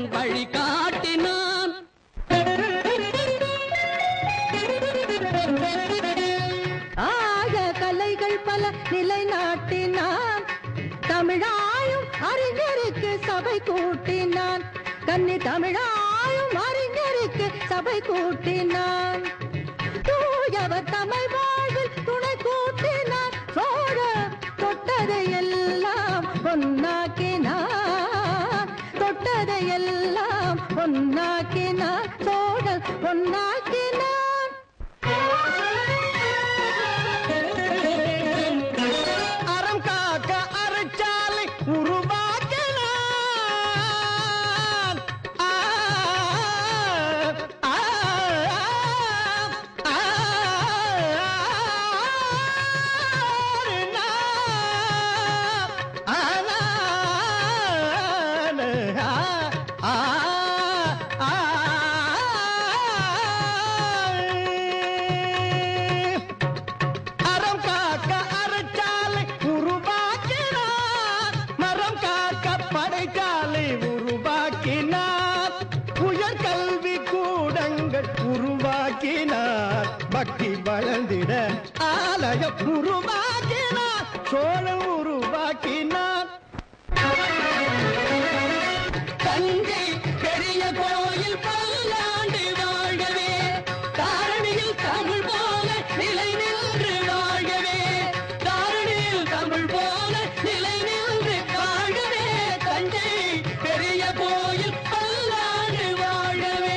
வழிகாட்டினான் ஆக கலைகள் பல நிலைநாட்டினான் தமிழாயும் அறிஞருக்கு சபை கூட்டினான் கன்னி தமிழாயும் அறிஞருக்கு சபை கூட்டினான் தூயவர் தமிழ் வாழ்வில் துணை கூட்டினான் சோழ தொட்டதை எல்லாம் பொன்னாக்கினான் தொட்டதை எல்லாம் பொன்னாக்கினான் சோழ பொன்னாக்கினான் அறம் காக்க அறச்சாலை உருவாக்கினான் ஆ, ஆ, ஆ, அறம் காக்க அறச்சாலை உருவாக்கினார் மரம் காக்க படைச்சாலை உருவாக்கினார் உயர்கல்வி கூடங்கள் உருவாக்கினார் பக்தி வளர்ந்திட ஆலயம் உருவாக்கினார் சோழம் உருவாக்கினார் தஞ்சை பெரிய கோயில் பல்லாண்டு வாழ்கவே தாரணியில் தமிழ் போல நிலை நின்று வாழ்கவே தாரணியில் தமிழ் போல நிலை நின்று வாழ்கவே தஞ்சை பெரிய கோயில் பல்லாண்டு வாழ்கவே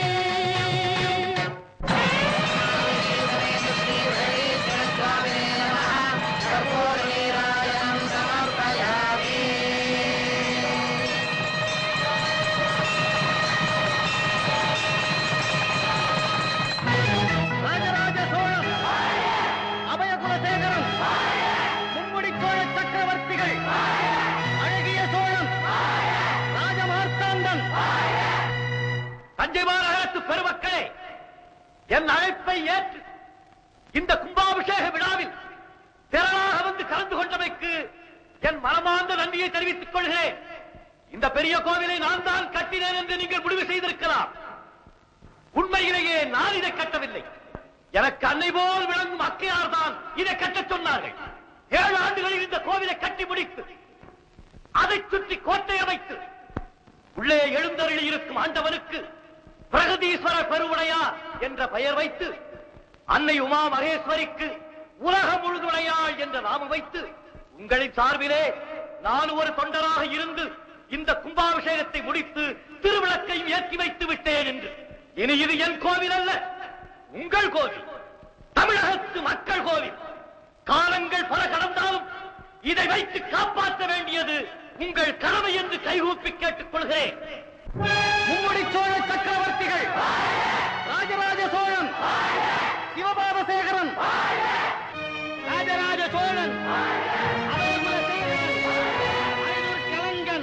ராஜராஜ சோழன் அபயகுலசேகரன் மும்முடி சோழ சக்கரவர்த்திகள் அழகிய சோழன் ராஜமார்த்தாண்டன் தஞ்சை மாநகரத்து பெருமக்களே என் அழைப்பை ஏற்று இந்த கும்பாபிஷேக விழாவில் திரளாக வந்து கலந்து கொண்டமைக்கு என் மனமார்ந்த நன்றியை தெரிவித்துக் கொள்கிறேன் இந்த பெரிய கோவிலை நான் தான் கட்டினேன் என்று நீங்கள் முடிவு செய்திருக்கலாம் உண்மையிலேயே நான் இதை கட்டவில்லை எனக்கு அன்னை போல் விளங்கும் அக்கையார் தான் இதை கட்டச் சொன்னார்கள் ஏழு ஆண்டுகளில் இந்த கோவிலை கட்டி முடித்து அதை சுற்றி கோட்டை அமைத்து உள்ளே எழுந்தருளி இருக்கும் ஆண்டவனுக்கு பிரகதீஸ்வர பெருவுடையார் என்ற பெயர் வைத்து அன்னை உமா மகேஸ்வரிக்கு உலக முழுதுடையாள் என்ற நாமம் வைத்து உங்களின் சார்பிலே நான் ஒரு தொண்டராக இருந்து இந்த கும்பாபிஷேகத்தை முடித்து திருவிளக்கையும் ஏற்றி வைத்து விட்டேன் என்று இனி இது என் கோவில் அல்ல உங்கள் கோவில் தமிழகத்து மக்கள் கோவில் காலங்கள் பல கடந்தாலும் இதை வைத்து காப்பாற்ற வேண்டியது உங்கள் கடமை என்று கைகூப்பி கேட்டுக் கொள்கிறேன் மும்முடி சோழ சக்கரவர்த்திகள் ராஜராஜ சோழன் சிவபாதசேகரன் ராஜராஜ சோழன் அபயகுலசேகரன், அழகர் கலைஞன்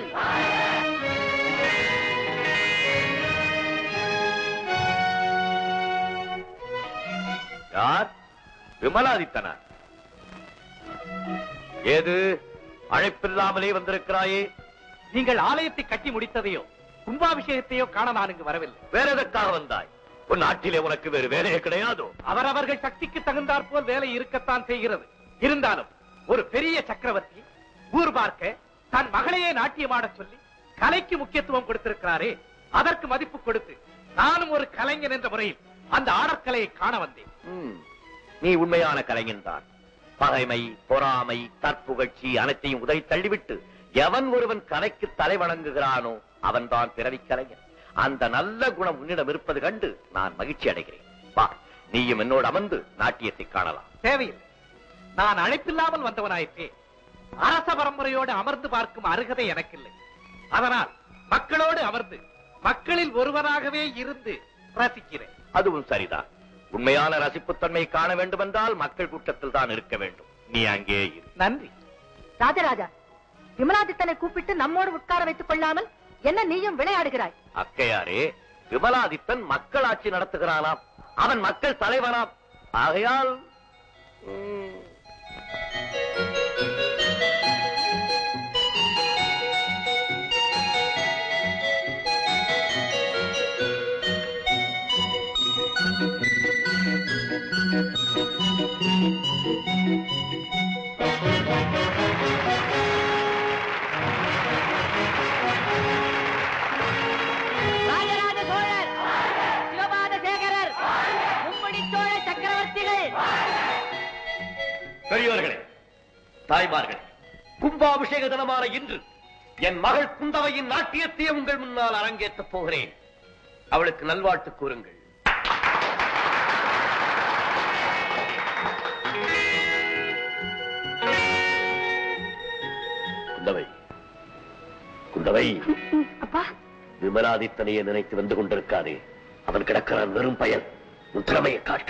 யார் விமலாதித்தனா ஏது அழைப்பில்லாமலே வந்திருக்கிறாயே நீங்கள் ஆலயத்தை கட்டி முடித்ததையோ கும்பாபிஷேகத்தையோ காண நான் இங்கு வரவில்லை வேற எதற்காக வந்தாய் உன் நாட்டிலே உனக்கு வேறு வேலையே கிடையாதோ அவரவர்கள் சக்திக்கு தகுந்தாற் போல் வேலை இருக்கத்தான் செய்கிறது இருந்தாலும் ஒரு பெரிய சக்கரவர்த்தி ஊர் பார்க்க தன் மகளையே நாட்டியமாடச் சொல்லி கலைக்கு முக்கியத்துவம் கொடுத்திருக்கிறாரே அதற்கு மதிப்பு கொடுத்து நானும் ஒரு கலைஞன் என்ற முறையில் அந்த ஆடற்கலையை காண வந்தேன் ம், நீ உண்மையான கலைஞன் தான் பகைமை பொறாமை தற்புகழ்ச்சி அனைத்தையும் உதறி தள்ளிவிட்டு எவன் ஒருவன் கலைக்கு தலை வணங்குகிறானோ அவன்தான் பிறவி கலைஞன் அந்த நல்ல குணம் உன்னிடம் இருப்பது கண்டு நான் மகிழ்ச்சி அடைகிறேன் வா நீயும் என்னோடு அமர்ந்து நாட்டியத்தை காணலாம் தேவையில்லை நான் அழைப்பில்லாமல் வந்தவனாயிற்றே அரச பரம்பரையோடு அமர்ந்து பார்க்கும் அருகதை எனக்கில்லை அதனால் மக்களோடு அமர்ந்து மக்களில் ஒருவராகவே இருந்து ரசிக்கிறேன் அதுவும் சரிதான் உண்மையான ரசிப்புத்தன்மை காண வேண்டுமென்றால் மக்கள் கூட்டத்தில் தான் இருக்க வேண்டும் நீ அங்கே இரு நன்றி ராஜராஜா விமலாதித்தனை கூப்பிட்டு நம்மோடு உட்கார வைத்துக் கொள்ளாமல் என்ன நீயும் விளையாடுகிறாய் அக்கையாரே விமலாதித்தன் மக்களாட்சி நடத்துகிறானாம் அவன் மக்கள் தலைவனாம் ஆகையால் ம், தாய்மார்கள் கும்பாபிஷேக தினமான இன்று என் மகள் குந்தவையின் நாட்டியத்தை உங்கள் முன்னால் அரங்கேற்றப் போகிறேன் அவளுக்கு நல்வாழ்த்து கூறுங்கள் குந்தவை குந்தவை அப்பா விமலாதித்தனையே நினைத்து வந்து கொண்டிருக்காதே அவன் கிடக்கிறான் வெறும் பயன் உன் திறமையை காட்டு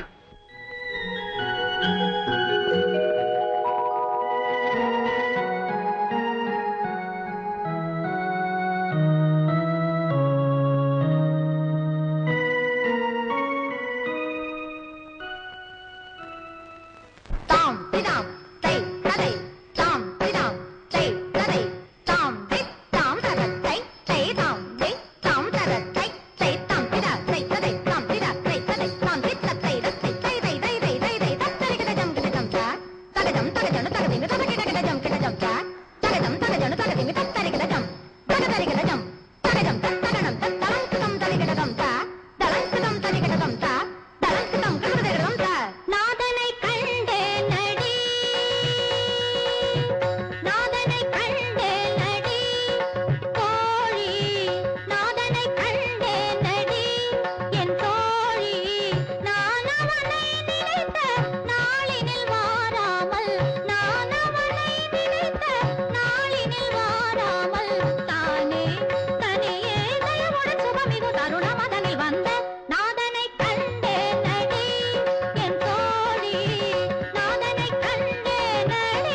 தாம் திதாம் தை ததை தாம் திதாம் தை ததை தாம் தி தாம் தரத்தை தை தாம் தி தாம் தரத்தை தை தாம் திதா தை ததை தாம் திதா தை ததை தாம் தி தத்தை ரத்தை தை தை தை தை தை தை தத்தரி கிட ஜம் கிட ஜம் தா தகஜம் தகஜனு தகதிமி ததகி கிட ஜம் கிட ஜம் தா தகஜம் தகஜனு தகதிமி தத்தரி கிட ஜம் தகதரி கிட ஜம் தகஜம் தத்தகணம் தத்தலம் கிடம் தரி கிட ஜம் தா தலம் கிடம் தரி கிட ஜம் தா தலம் கிடம் கிட ஜம் தா நாதனை கண்டே நடி நாதனை கண்டே நடி தோழி நாதனை கண்டே நடி என் தோழி நான் அவனை நினைத்த நாளினில் வாராமல் நான் அவனை நினைத்த நாளினில் வாராமல் தானே தனியே தயவுடன் சுபமிகு தருணமதனில் வந்த நாதனை கண்டே நடி என் தோழி நாதனை கண்டே நடி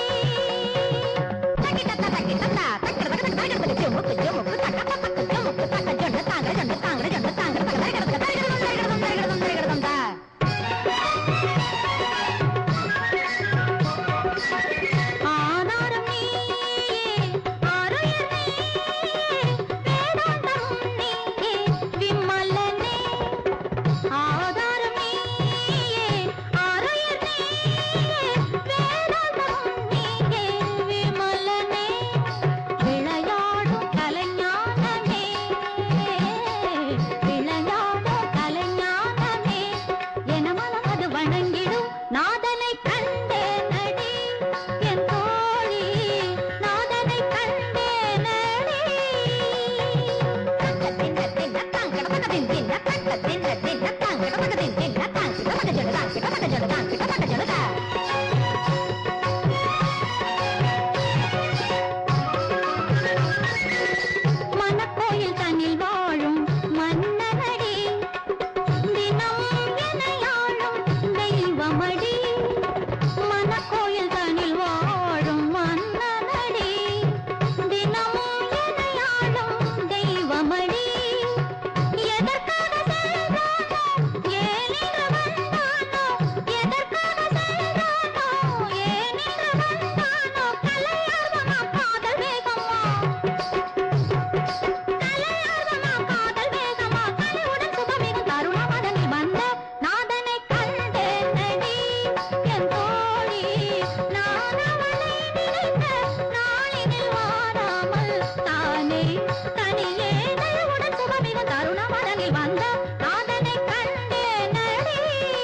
தக்கிட்ட தக்கிட்ட தா தக்கிட்ட தக்கிட்ட தக்கிட்ட ஜமுக்கு ஜமுக்கு தக்க தக்க ஜமுக்கு தக்க ஜொண்டு தாங்க ஜொண்டு தாங்க ஜொண்டு தாங்க தக்க தக்கிட்ட தக்கிட்ட தக்கிட்ட தக்கிட்ட தக்கிட்ட தக்கிட்ட ஆதாரம் நீயே ஆருயர் நீயே வேதாந்தம் நீயே விமலனே ஆதாரம் நீயே ஆருயர் நீயே வேதாந்தம் நீயே விமலனே விளையாடும் கலைஞானமே விளையாடும் கலைஞானமே என மனம் அது வணங்கிடும் நாதனை கண்டே நடி என் தோழி நாதனை கண்டே நடி தங்க தின்ன தின்ன தங்க தங்க தின் தின்ன தங்க தின்ன தின்ன தங்க தங்க தின் தின்ன தங்க தங்க ஜொடு தங்க தங்க ஜொடு தங்க தங்க ஜொடு தா மனக்கோயில் தன்னில் வாழும் மன்னனடி தினம் எனையாளும் தெய்வமடி மனக்கோயில் தன்னில் வாழும் மன்னனடி தினம் எனையாளும் தெய்வமடி எதற்காக சென்றானோ ஏனின்று வந்தானோ எதற்காக சென்றானோ ஏனின்று வந்தானோ கலையார்வமா காதல் வேகமா கலையார்வமா காதல் வேகமா கலையுடன் சுகமிகு தருணமதனில் வந்த நாதனை கண்டே நடி என் தோழி நான் அவனை நினைத்த நாளினில் வாராமல் தானே தனியே தயவுடன் சுகமிகு தருணமதனில் வந்த நாதனை கண்டே நடி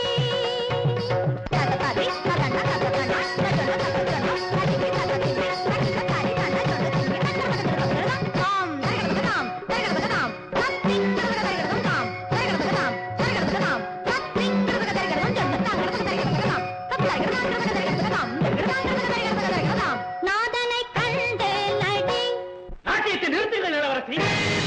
தகதரி தகன தகதன தகன தகதன தகிரி தகதிரி தகிரி தரி தன ஜொடு திங்கி தகதன தாம் தகதனம் தகதனம் தத்திங் தகதனம் தாம் தகதனம் தகதனம் தத்திங் தகதனம் ஜொடு தகதனம் தகதனம் தகதனம் தகதனம் நாதனை கண்டே நடி நாட்டியத்தை நிறுத்துங்கள் இளவரசி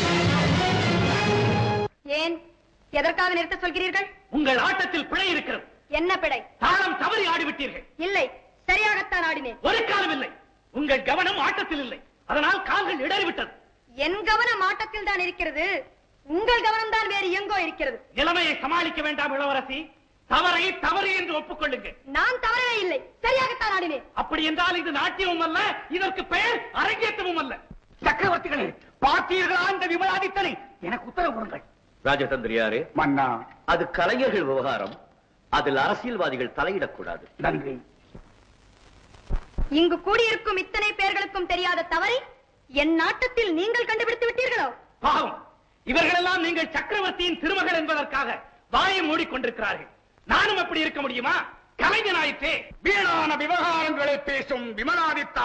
ஏன் எதற்காக நிறுத்த சொல்கிறீர்கள் உங்கள் ஆட்டத்தில் பிழை இருக்கிறது என்ன பிழை தாளம் தவறி ஆடிவிட்டீர்கள் இல்லை சரியாகத்தான் ஆடினேன் ஒரு காலம் இல்லை உங்கள் கவனம் ஆட்டத்தில் இல்லை அதனால் கால்கள் இடறிவிட்டது என் கவனம் ஆட்டத்தில் தான் இருக்கிறது உங்கள் கவனம் தான் வேறு எங்கோ இருக்கிறது நிலைமையை சமாளிக்க வேண்டாம் இளவரசி தவறை தவறு என்று ஒப்புக்கொள்ளுங்கள் நான் தவறவே இல்லை சரியாகத்தான் ஆடினேன் அப்படி என்றால் இது நாட்டியமும் அல்ல இதற்கு பெயர் அரங்கேற்றமும் அல்ல சக்கரவர்த்திகளே பார்த்தீர்களா இந்த விமலாதித்தனை எனக்கு உத்தரவு கொடுங்கள் ராஜதந்திரியாரே மன்னா அது கலைஞர்கள் விவகாரம் அதில் அரசியல்வாதிகள் தலையிடக்கூடாது நன்றி இங்கு கூடியிருக்கும் இத்தனை பேர்களுக்கும் தெரியாத தவறை என் நாட்டத்தில் நீங்கள் கண்டுபிடித்து விட்டீர்களோ பாவம் இவர்களெல்லாம் நீங்கள் சக்கரவர்த்தியின் திருமகள் என்பதற்காக வாயை மூடிக்கொண்டிருக்கிறார்கள் நானும் அப்படி இருக்க முடியுமா கலைஞனாயிற்றே வீணான விவகாரங்களை பேசும் விமலாதித்தா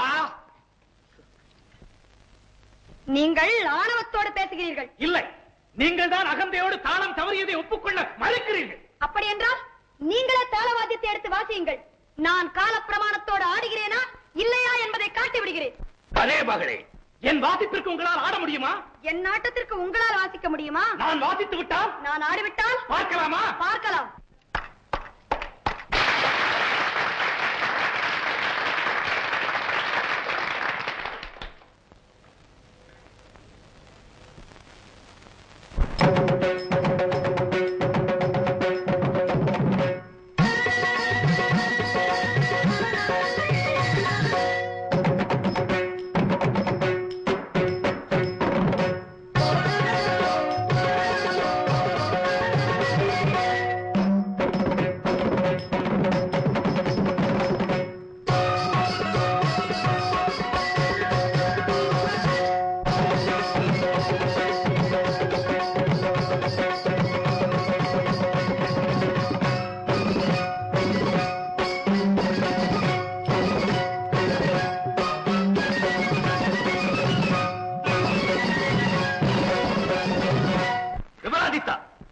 நீங்கள் ஆணவத்தோடு பேசுகிறீர்கள் இல்லை நீங்கள் தான் அகந்தையோடு தாளம் தவறியதை ஒப்புக்கொள்ள மறுக்கிறீர்கள் அப்படி என்றால் நீங்களே தாளவாத்தியத்தை எடுத்து வாசியுங்கள் நான் கால பிரமாணத்தோடு ஆடுகிறேனா இல்லையா என்பதை காட்டி விடுகிறேன் அதே மகளே என் வாசிப்பிற்கு உங்களால் ஆட முடியுமா என் நாட்டத்திற்கு உங்களால் வாசிக்க முடியுமா நான் வாசித்து விட்டால் நான் ஆடிவிட்டால் பார்க்கலாமா பார்க்கலாம் விமலாதித்தா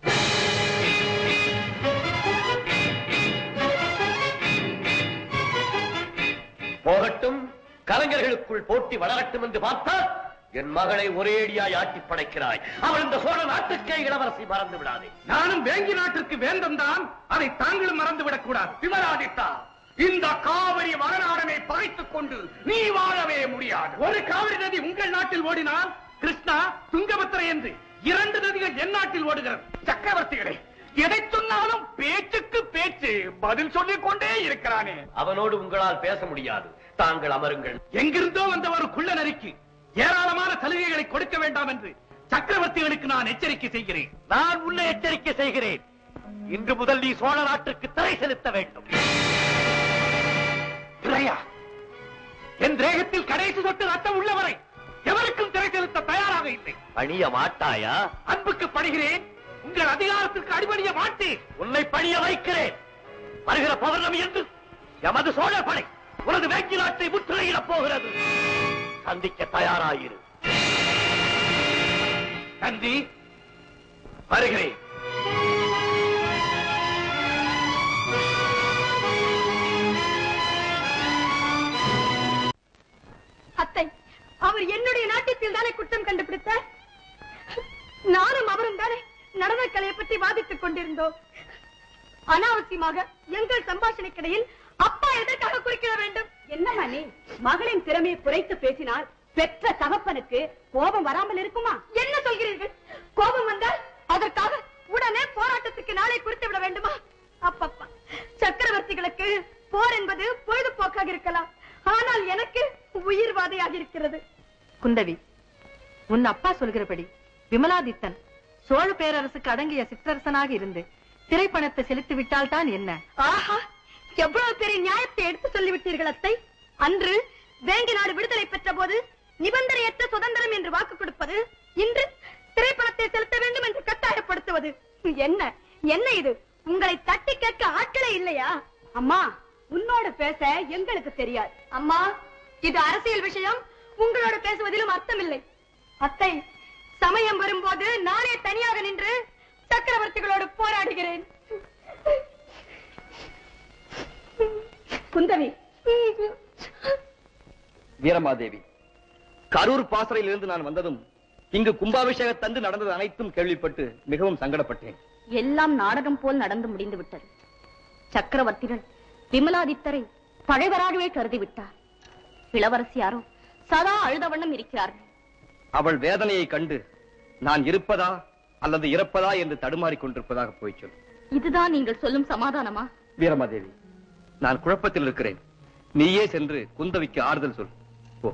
போகட்டும் கலைஞர்களுக்குள் போட்டி வளரட்டும் என்று பார்த்தால் என் மகளை ஒரேடியாய் ஆட்டி படைக்கிறாய் அவள் இந்த சோழ நாட்டுக்கே இளவரசி மறந்து விடாதே நானும் வேங்கி நாட்டிற்கு வேந்தன் தான் அதை தாங்களும் மறந்து விடக்கூடாது விமலாதித்தா இந்த காவிரி வடநாடனை பகைத்துக் கொண்டு நீ வாழவே முடியாது ஒரு காவிரி நதி உங்கள் நாட்டில் ஓடினால் கிருஷ்ணா துங்கபத்திரை என்று இரண்டு நதிகள் என் நாட்டில் ஓடுகிறது சக்கரவர்த்திகளே எதை சொன்னாலும் பேச்சுக்கு பேச்சு பதில் சொல்லிக் கொண்டே இருக்கிறானே அவனோடு உங்களால் பேச முடியாது தாங்கள் அமருங்கள் எங்கிருந்தோ வந்த ஒரு குள்ள நரிக்கு ஏராளமான சலுகைகளை கொடுக்க வேண்டாம் என்று சக்கரவர்த்திகளுக்கு நான் எச்சரிக்கை செய்கிறேன் நான் உன்னை எச்சரிக்கை செய்கிறேன் இன்று முதல் நீ சோழ நாட்டுக்கு திரை செலுத்த வேண்டும் திரையா என் தேகத்தில் கடைசி சொட்டு ரத்தம் உள்ளவரை எவருக்கும் திரை செலுத்த தயாராக இல்லை பணிய மாட்டாயா அன்புக்கு படுகிறேன் உங்கள் அதிகாரத்திற்கு அடிபணிய மாட்டேன் உன்னை பணிய வைக்கிறேன் வருகிற பௌர்ணமி என்று எமது சோழர் படை உனது வேங்கி நாட்டை முற்றுகையிடப் போகிறது சந்திக்க தயாராயிரு நன்றி வருகிறேன் அத்தை அவர் என்னுடைய நாட்டத்தில் தானே குற்றம் கண்டுபிடித்தார் நானும் அவரும் தானே நடனக்கலையை பற்றி வாதித்துக் கொண்டிருந்தோம் அனாவசியமாக எங்கள் சம்பாஷணைக்கிடையில் அப்பா எதற்காக குறுக்கிட வேண்டும் என்ன மணி மகளின் திறமையை குறைத்து பேசினால் பெற்ற தகப்பனுக்கு கோபம் வராமல் இருக்குமா என்ன சொல்கிறீர்கள் கோபம் வந்தால் அதற்காக உடனே போராட்டத்துக்கு நாளை குறித்து விட வேண்டுமா அப்பப்பா சக்கரவர்த்திகளுக்கு போர் என்பது பொழுதுபோக்காக இருக்கலாம் ஆனால் எனக்கு உயிர்வாதையாக இருக்கிறது குந்தவி உன் அப்பா சொல்கிறபடி விமலாதித்தன் சோழ பேரரசுக்கு அடங்கிய சிற்றரசனாக இருந்து திரைப்பணத்தை செலுத்தி விட்டால் தான் என்ன ஆஹா எவ்வளவு பெரிய நியாயத்தை எடுத்து சொல்லிவிட்டீர்கள் அத்தை அன்று வேங்கி நாடு விடுதலை பெற்ற போது நிபந்தனையற்ற சுதந்திரம் என்று வாக்கு கொடுப்பது இன்று திரைப்படத்தை செலுத்த வேண்டும் என்று கட்டாயப்படுத்துவது என்ன என்ன இது உங்களை தட்டி கேட்க ஆட்களே இல்லையா அம்மா உன்னோட பேச எங்களுக்கு தெரியாது அம்மா இது அரசியல் விஷயம் உங்களோட பேசுவதிலும் அர்த்தமில்லை அத்தை சமயம் வரும்போது நானே தனியாக நின்று சக்கரவர்த்திகளோடு போராடுகிறேன் குந்தவி வீரமாதேவி கரூர் பாசறையில் இருந்து நான் வந்ததும் இங்கு கும்பாபிஷேக தந்து நடந்தது அனைத்தும் கேள்விப்பட்டு மிகவும் சங்கடப்பட்டேன் எல்லாம் நாடகம் போல் நடந்து முடிந்து விட்டது சக்கரவர்த்திகள் விமலாதித்தரை பழைவராகவே கருதி விட்டார் இளவரசியாரோ சதா அழுத வண்ணம் இருக்கிறார்கள் அவள் வேதனையை கண்டு நான் இருப்பதா அல்லது இறப்பதா என்று தடுமாறிக் கொண்டிருப்பதாக போய் சொல் இதுதான் நீங்கள் சொல்லும் சமாதானமா வீரமாதேவி நான் குழப்பத்தில் இருக்கிறேன் நீயே சென்று குந்தவிக்கு ஆறுதல் சொல் போ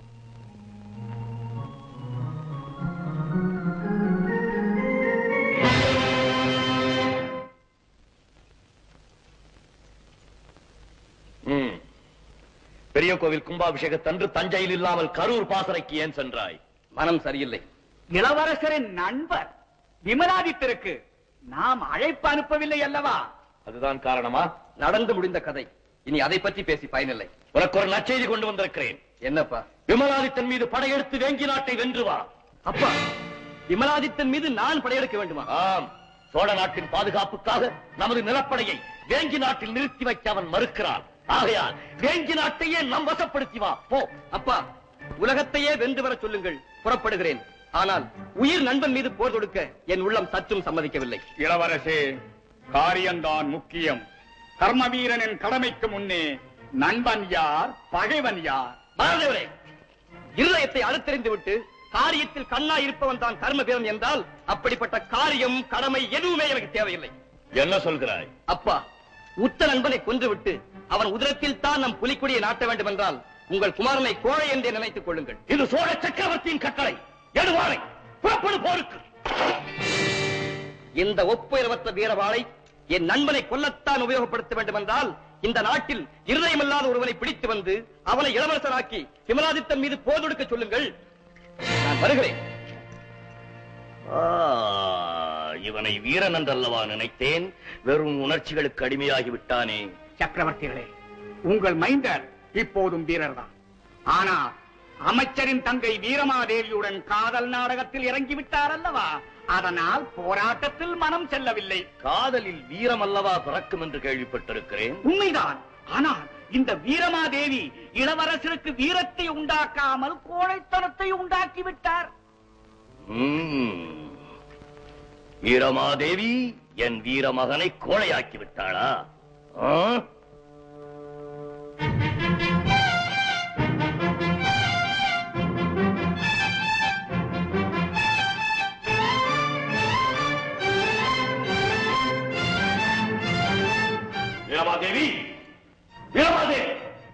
ம். பெரிய கோவில் கும்பாபிஷேகத்தன்று தஞ்சையில் இல்லாமல் கரூர் பாசறைக்கு ஏன் சென்றாய் மனம் சரியில்லை இளவரசரின் நண்பர் விமலாதித்தருக்கு நாம் அழைப்பு அனுப்பவில்லை அல்லவா அதுதான் காரணமா நடந்து முடிந்த கதை இனி அதை பற்றி பேசி பயனில்லை உனக்கு ஒரு நற்செய்தி கொண்டு வந்திருக்கிறேன் என்னப்பா விமலாதித்தன் மீது படையெடுத்து வேங்கி நாட்டை வென்று வா அப்பா விமலாதித்தன் மீது நான் படையெடுக்க வேண்டுமா ஆம் சோழ நாட்டின் பாதுகாப்புக்காக நமது நிலப்படையை வேங்கி நாட்டில் நிறுத்தி வைக்க அவன் மறுக்கிறான் ஆகையால் வேங்கி நாட்டையே நம் வசப்படுத்தி வா போ அப்பா உலகத்தையே வென்று வர சொல்லுங்கள் புறப்படுகிறேன் ஆனால் உயிர் நண்பன் மீது போர் தொடுக்க என் உள்ளம் சற்றும் சம்மதிக்கவில்லை இளவரசே காரியம்தான் முக்கியம் கர்ம வீரனின் கடமைக்கு முன்னே நண்பன் யார் பகைவன் யார் மகாதேவரே இருதயத்தை அறுத்தறிந்து விட்டு காரியத்தில் கண்ணா இருப்பவன் தான் கர்ம வீரன் என்றால் அப்படிப்பட்ட காரியம் கடமை எதுவுமே எனக்கு தேவையில்லை என்ன சொல்கிறாய் அப்பா உத்த நண்பனை கொன்றுவிட்டு அவன் உதரத்தில் தான் நம் புலிக்குடியை நாட்ட வேண்டும் என்றால் உங்கள் குமாரனை கோழை என்றே நினைத்துக் கொள்ளுங்கள் இது சோழ சக்கரவர்த்தியின் கட்டளை எடுவாரை புறப்படு போருக்கு இந்த ஒப்புயர்வற்ற வீரவாளை என் நண்பனை கொல்லத்தான் உபயோகப்படுத்த வேண்டும் என்றால் இந்த நாட்டில் இருதயமில்லாத ஒருவனை பிடித்து வந்து அவனை இளவரசராக்கி விமலாதித்தன் மீது போர் தொடுக்க சொல்லுங்கள் நான் வருகிறேன் ஆ, இவனை வீரன் என்றல்லவா நினைத்தேன் வெறும் உணர்ச்சிகளுக்கு அடிமையாகி விட்டானே சக்கரவர்த்திகளே உங்கள் மைந்தர் இப்போதும் வீரர்தான் ஆனால் அமைச்சரின் தங்கை வீரமாதேவியுடன் காதல் நாடகத்தில் இறங்கிவிட்டார் அல்லவா அதனால் போராட்டத்தில் மனம் செல்லவில்லை காதலில் வீரம் அல்லவா பிறக்கும் என்று கேள்விப்பட்டிருக்கிறேன் உண்மைதான் ஆனால் இந்த வீரமாதேவி இளவரசருக்கு வீரத்தை உண்டாக்காமல் கோழைத்தனத்தை உண்டாக்கி விட்டார் ம். வீரமாதேவி என் வீரமகனை கோழையாக்கி விட்டாளா ஆ? வீரமாதேவி வீரமாதேவி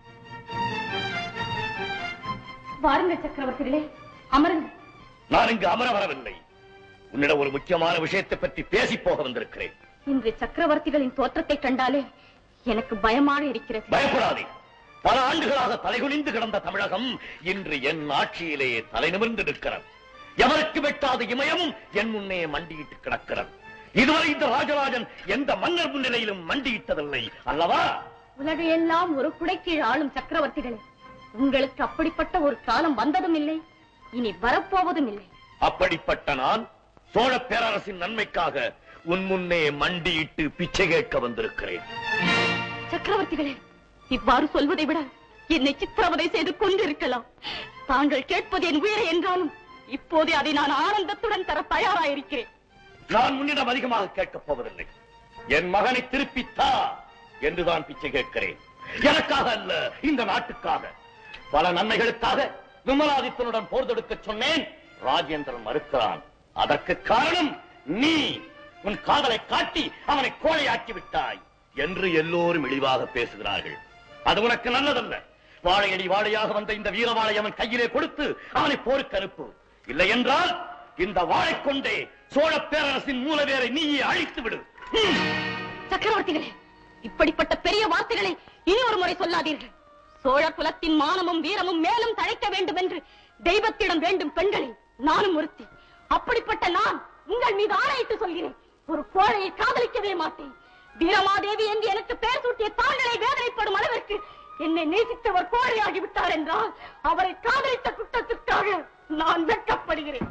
வாருங்கள் சக்கரவர்த்திகளே அமருங்கள் நான் இங்கு அமர வரவில்லை உன்னிடம் ஒரு முக்கியமான விஷயத்தை பற்றி பேசி போக வந்திருக்கிறேன் இன்று சக்கரவர்த்திகளின் தோற்றத்தை கண்டாலே எனக்கு பயமாக இருக்கிறது பயப்படாதே பல ஆண்டுகளாக தலைகுனிந்து கிடந்த தமிழகம் இன்று என் ஆட்சியிலே தலை நிமிர்ந்து நிற்கிறது எவருக்கு வெட்டாத இமயமும் என் முன்னே மண்டியிட்டு கிடக்கிறது இதுவரை இந்த ராஜராஜன் எந்த மன்னர் முன்னிலையிலும் மண்டியிட்டதில்லை அல்லவா உலகையெல்லாம் ஒரு குடைக்கீழ் ஆளும் சக்கரவர்த்திகளே உங்களுக்கு அப்படிப்பட்ட ஒரு காலம் வந்ததும் இல்லை இனி வரப்போவதும் இல்லை அப்படிப்பட்ட நான் சோழ பேரரசின் நன்மைக்காக உன் முன்னே மண்டியிட்டு பிச்சை கேட்க வந்திருக்கிறேன் சக்கரவர்த்திகளே இவ்வாறு சொல்வதை விட என்னை சித்திரவதை செய்து கொண்டிருக்கலாம் தாங்கள் கேட்பது என் உயிரை என்றாலும் இப்போதே அதை நான் ஆனந்தத்துடன் தர தயாராயிருக்கிறேன் நான் உன்னிடம் அதிகமாக கேட்கப் போவதில்லை என் மகனை திருப்பித்தா என்றுதான் பிச்சை கேட்கிறேன் எனக்காக அல்ல இந்த நாட்டுக்காக பல நன்மைகளுக்காக விமலாதித்தனுடன் போர் தொடுக்க சொன்னேன் ராஜேந்திரன் மறுக்கிறான் அதற்கு காரணம் நீ உன் காதலை காட்டி அவனை கோழையாக்கி விட்டாய் என்று எல்லோரும் இழிவாக பேசுகிறார்கள் அது உனக்கு நல்லதல்ல வாழையடி வாழையாக வந்த இந்த வீரவாளை அவன் கையிலே கொடுத்து அவனை போருக்கு அனுப்பு இல்லை என்றால் இந்த வாழை கொண்டே சோழ பேரரசின் மூலவேரை நீயே அழித்து விடு ஹம். சக்கரவர்த்திகளே இப்படிப்பட்ட பெரிய வார்த்தைகளை இனி ஒரு முறை சொல்லாதீர்கள் சோழ குலத்தின் மானமும் வீரமும் மேலும் தழைக்க வேண்டும் என்று தெய்வத்திடம் வேண்டும் பெண்களை நானும் ஒருத்தி அப்படிப்பட்ட நான் உங்கள் மீது ஆணையிட்டு சொல்கிறேன் ஒரு கோழையை காதலிக்கவே மாட்டேன் வீரமாதேவி என்று எனக்கு பெயர் சூட்டிய தாங்களை வேதனைப்படும் அளவிற்கு என்னை நேசித்தவர் கோழையாகி விட்டார் என்றால் அவரை காதலித்த குற்றத்திற்காக நான் வெட்கப்படுகிறேன்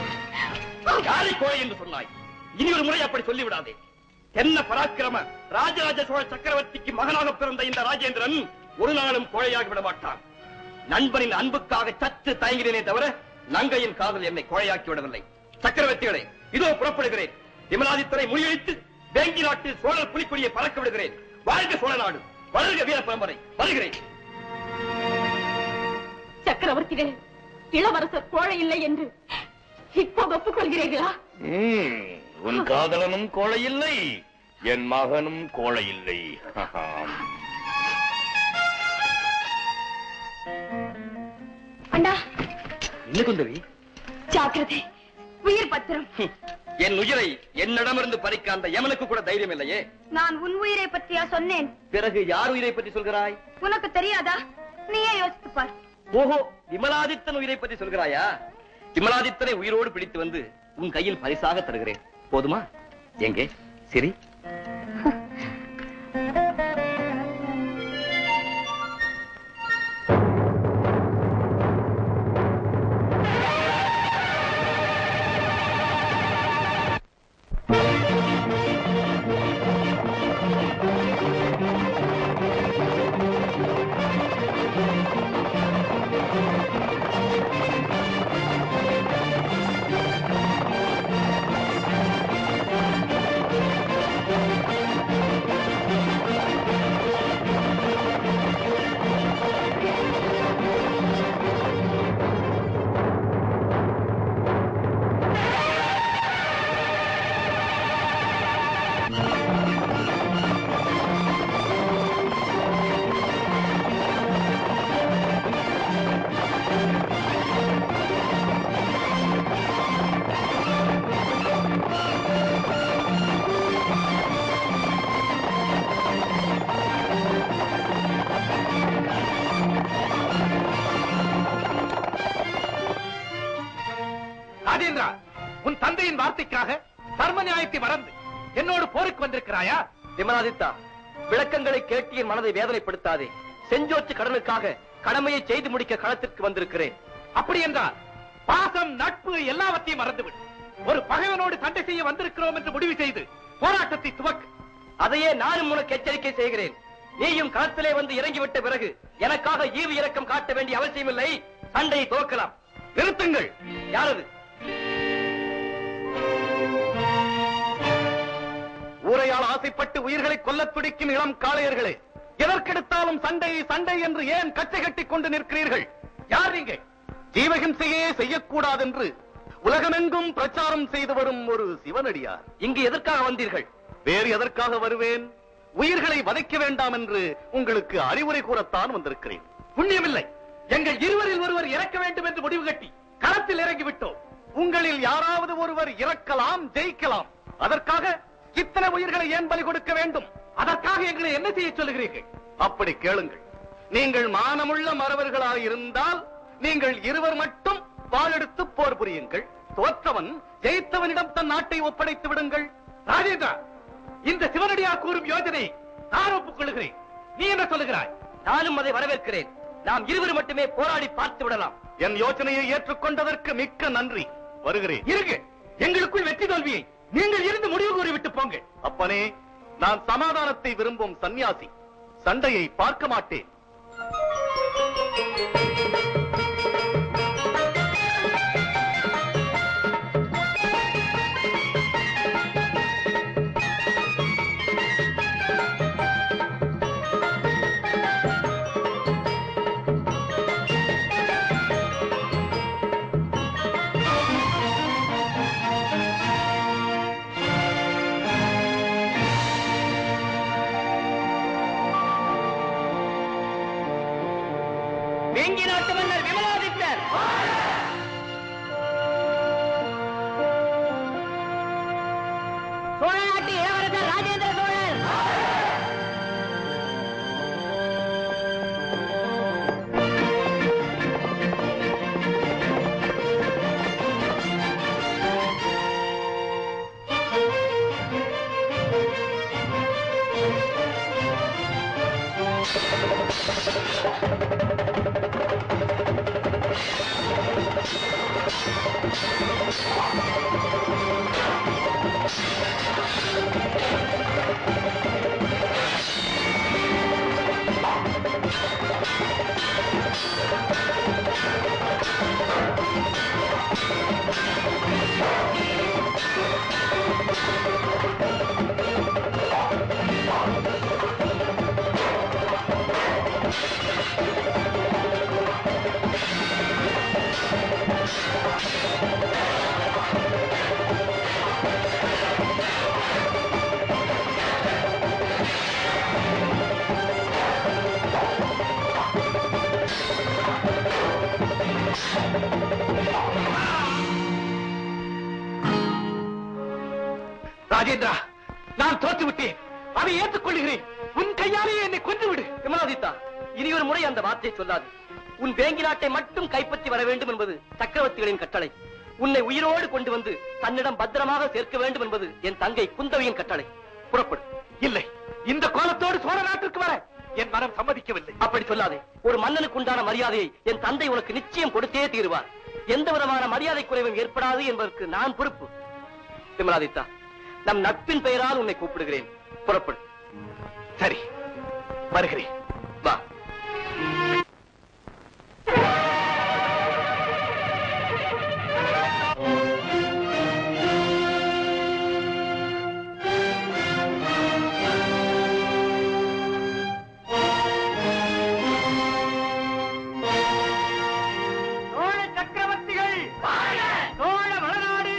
யாரை கோழை என்று சொன்னாய் இனி ஒரு முறை அப்படி சொல்லிவிடாதே என்ன பராக்கிரம ராஜராஜ சோழ சக்கரவர்த்திக்கு மகனாக பிறந்த இந்த ராஜேந்திரன் ஒரு நாளும் கோழையாகி விட மாட்டான் நண்பனின் அன்புக்காக சற்று தயங்கினேனே தவிர நங்கையின் காதல் என்னை கோழையாக்கி விடவில்லை சக்கரவர்த்திகளே இதோ புறப்படுகிறேன் விமலாதித்தரை முறியடித்து வேங்கி நாட்டில் சோழர் புலிக்கொடியை பறக்க விடுகிறேன் வாழ்க சோழ நாடு வளர்க வீர பரம்பரை வருகிறேன் சக்கரவர்த்திகளே இளவரசர் கோழை இல்லை என்று இப்போது ஒப்புக்கொள்கிறீர்களா ம், உன் காதலனும் கோழை இல்லை என் மகனும் கோழை இல்லை அண்ணா என்ன குந்தவி ஜாக்கிரதை உயிர் பத்திரம் ஹம், என் உயிரை என்னிடமிருந்து பறிக்க அந்த யமனுக்கு கூட தைரியம் இல்லையே நான் உன் உயிரை பற்றியா சொன்னேன் பிறகு யார் உயிரை பற்றி சொல்கிறாய் உனக்கு தெரியாதா நீயே யோசித்து பார் ஓஹோ விமலாதித்தன் உயிரை பற்றி சொல்கிறாயா விமலாதித்தனை உயிரோடு பிடித்து வந்து உன் கையில் பரிசாக தருகிறேன் போதுமா எங்கே சரி ராஜேந்திரா உன் தந்தையின் வார்த்தைக்காக தர்ம நியாயத்தை மறந்து என்னோடு போருக்கு வந்திருக்கிறாயா விமலாதித்தா விளக்கங்களை கேட்டு என் மனதை வேதனைப்படுத்தாதே செஞ்சோற்று கடனுக்காக கடமையை செய்து முடிக்க களத்திற்கு வந்திருக்கிறேன் அப்படி என்றால் பாசம் நட்பு எல்லாவற்றையும் மறந்துவிடு ஒரு பகைவனோடு சண்டை செய்ய வந்திருக்கிறோம் என்று முடிவு செய்து போராட்டத்தை துவக்கு அதையே நானும் உனக்கு எச்சரிக்கை செய்கிறேன் நீயும் களத்திலே வந்து இறங்கிவிட்ட பிறகு எனக்காக ஈவு இரக்கம் காட்ட வேண்டிய அவசியமில்லை சண்டையை துவக்கலாம் நிறுத்துங்கள் யாரது ஊரையால் ஆசைப்பட்டு உயிர்களை கொல்லத் துடிக்கும் இளம் காளையர்களே எதற்கெடுத்தாலும் சண்டை சண்டை என்று ஏன் கச்சை கட்டிக் கொண்டு நிற்கிறீர்கள் யார் நீங்க ஜீவஹிம்சையே செய்யக்கூடாது என்று உலகமெங்கும் பிரச்சாரம் செய்து வரும் ஒரு சிவனடியார் இங்கு எதற்காக வந்தீர்கள் வேறு எதற்காக வருவேன் உயிர்களை வதைக்க வேண்டாம் என்று உங்களுக்கு அறிவுரை கூறத்தான் வந்திருக்கிறேன் புண்ணியமில்லை எங்கள் இருவரில் ஒருவர் இறக்க வேண்டும் என்று முடிவு கட்டி களத்தில் இறங்கி விட்டோம் உங்களில் யாராவது ஒருவர் இறக்கலாம் ஜெயிக்கலாம் அதற்காக இத்தனை உயிர்களை ஏன் பலி கொடுக்க வேண்டும் அதற்காக எங்களை என்ன செய்ய சொல்லுகிறீர்கள் அப்படி கேளுங்கள் நீங்கள் மானமுள்ள மறவர்களாக இருந்தால் நீங்கள் இருவர் மட்டும் வாளெடுத்து போர் புரியுங்கள் தோற்றவன் ஜெயித்தவனிடம் தன் நாட்டை ஒப்படைத்து விடுங்கள் ராஜேந்திரா இந்த சிவனடியார் கூறும் யோஜனை நான் ஒப்புக்கொள்கிறேன் நீ என்ன சொல்லுகிறாய் நானும் அதை வரவேற்கிறேன் நாம் இருவர் மட்டுமே போராடி பார்த்து விடலாம் என் யோசனையை ஏற்றுக்கொண்டதற்கு மிக்க நன்றி வருகிறேன் இருங்க எங்களுக்குள் வெற்றி தோல்வியை நீங்கள் இருந்து முடிவு கூறிவிட்டு போங்க அப்பனே நான் சமாதானத்தை விரும்பும் சந்நியாசி சண்டையை பார்க்க மாட்டேன் வேங்கி நாட்டு மன்னர் விமலாதித்தர் சோழ நாட்டு இளவரசர் ராஜேந்திர சோழர் ராஜேந்திரா நான் தோற்று விட்டேன் அதை ஏற்றுக்கொள்கிறேன் உன் கையாலேயே என்னை கொன்று விடு விமலாதித்தா இனி ஒரு முறை அந்த வார்த்தையை சொல்லாது உன் வேங்கி நாட்டை மட்டும் கைப்பற்றி வர வேண்டும் என்பது சக்கரவர்த்திகளின் கட்டளை உன்னை உயிரோடு கொண்டு வந்து தன்னிடம் பத்திரமாக சேர்க்க வேண்டும் என்பது என் தங்கை குந்தவையின் கட்டளை புறப்படு இல்லை இந்த கோலத்தோடு சோழ நாட்டிற்கு வர என் மனம் சம்மதிக்கவில்லை அப்படி சொல்லாதே ஒரு மன்னனுக்கு உண்டான மரியாதையை என் தந்தை உனக்கு நிச்சயம் கொடுத்தே தீருவார் எந்த விதமான மரியாதை குறைவும் ஏற்படாது என்பதற்கு நான் பொறுப்பு விமலாதித்தா நம் நட்பின் பெயரால் உன்னை கூப்பிடுகிறேன் புறப்படு சரி வருகிறேன் வா சோழ சக்கரவர்த்திகள் சோழ வளநாடு